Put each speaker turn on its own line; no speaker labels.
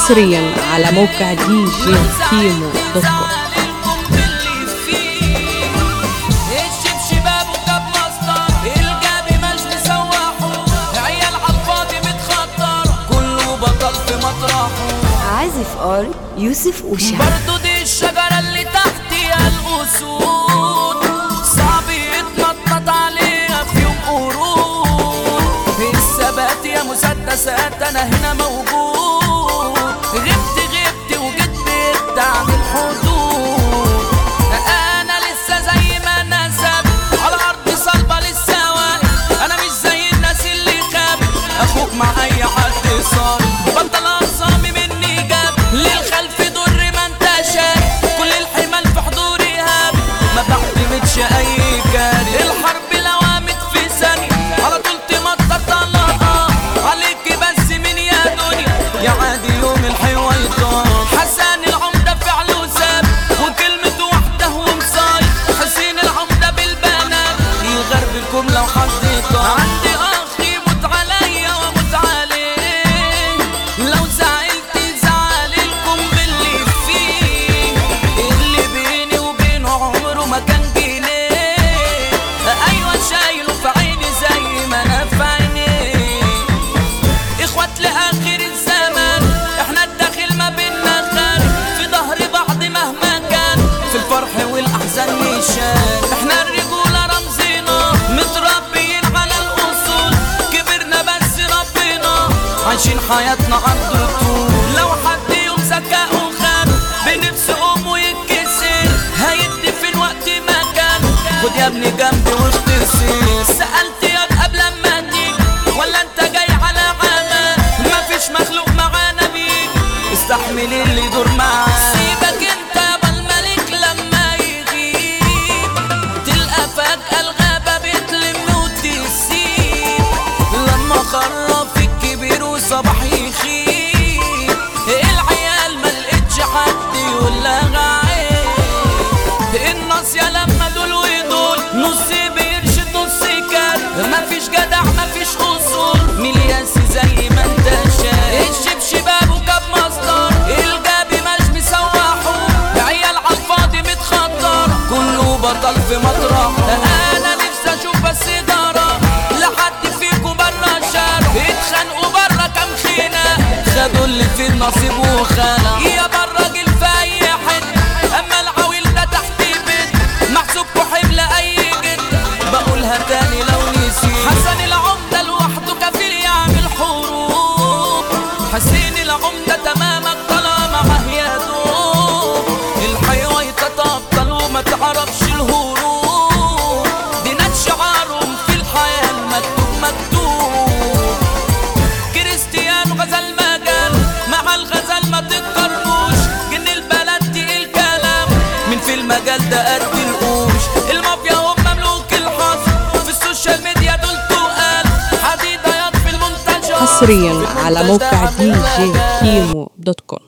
حصريا على موقع دي جي كيمو دوت كوم
الشبشباب وكب مصدر الجابي مش مسوحه عيال عالفاضي متخطر كله بطل في مطرحه
عازف ار يوسف اوشا
برضو دي الشجرة اللي تحتها الأسود صعب يتنطط عليها في يوم قرود الثبات يا مسدسات أنا هنا موجود غبت غبت وجيت بيت عن الحدود أنا لسه زي ما أنا ثابت على أرض صلبة لسه واقف أنا مش زي الناس اللي خابت أخوك مع أي حد صار بطل أعصامي مني جاب للخلف ضر ما انت شايف كل الحمال في حضوري هاب ما بعتمدش أي كاري الحرب لو قامت في ثانية على طول تمطر طلقة عليك بس من يا دنيا يا عادي يوم الحويطان حسن العمدة فعله ساب وكلمته واحدة ومصايب حسين العمدة بالبنات يغربكم لو حد طار عندي أخ يموت عليا واموت عليه لو زعلت زعلكم باللي فيه اللي بيني وبينه عمره ما كان جنيه ايوه شايله في عيني زي ما انا في عينيه اخوات لاخر الزمان احنا الداخل ما بينا خان في ظهر بعض مهما كان في الفرح والاحزان نشان احنا الرجوله رمزنا متربيين على الاصول كبرنا بس ربنا عايشين حياتنا عرض طول لو حد يوم ذكاء وخان بنفس امه يتكسر هيدي في الوقت مكان خد يا ابني جنبي واختصر سألت ياك قبل ما تيجي ولا انت جاي على عمى مفيش مخلوق معانا بيك استحمل اللي يدور معاك سيبك انت يابا الملك لما يغيب تلقى فجأة الغابة بتلم وتسيب لما خرف الكبير وصباح يخيب العيال ملقتش حد يقول لها عيب الناصية لما دول ودول نص بيرشد نص كان مفيش جدع مفيش اصول ملياس زي ما انت شايف الشبشباب وكب مصدر الجابي مش مسوحه عيال عالفاضي متخطر كله بطل في مطرحه انا نفسي اشوف بس اداره لحد فيكم برا الشارع اتخانقوا برا كام خينا خدوا اللي في النصيب وخانه يا برا راجل في اي حته اما العويل ده تحت البيت محسوبكوا حمل اي جد بقولها تاني لو نسيت حسن العمدة لوحده كفيل يعمل حروب حسين العمدة تمامك طالما معاه يا دوب الحيوة يتطبطل وما تعرفش الهروب دي ناس شعارهم في الحياة المكتوب مكتوب كريستيانو غزل مجال مع الغزل ما تتقربوش جن البلد دي الكلام من في المجال ده قد القوش المافيا هم مملوك الحظ في السوشيال ميديا دول تقال حديد يطفي المنتج
حصريا على موقع دي جي كيمو دوت كوم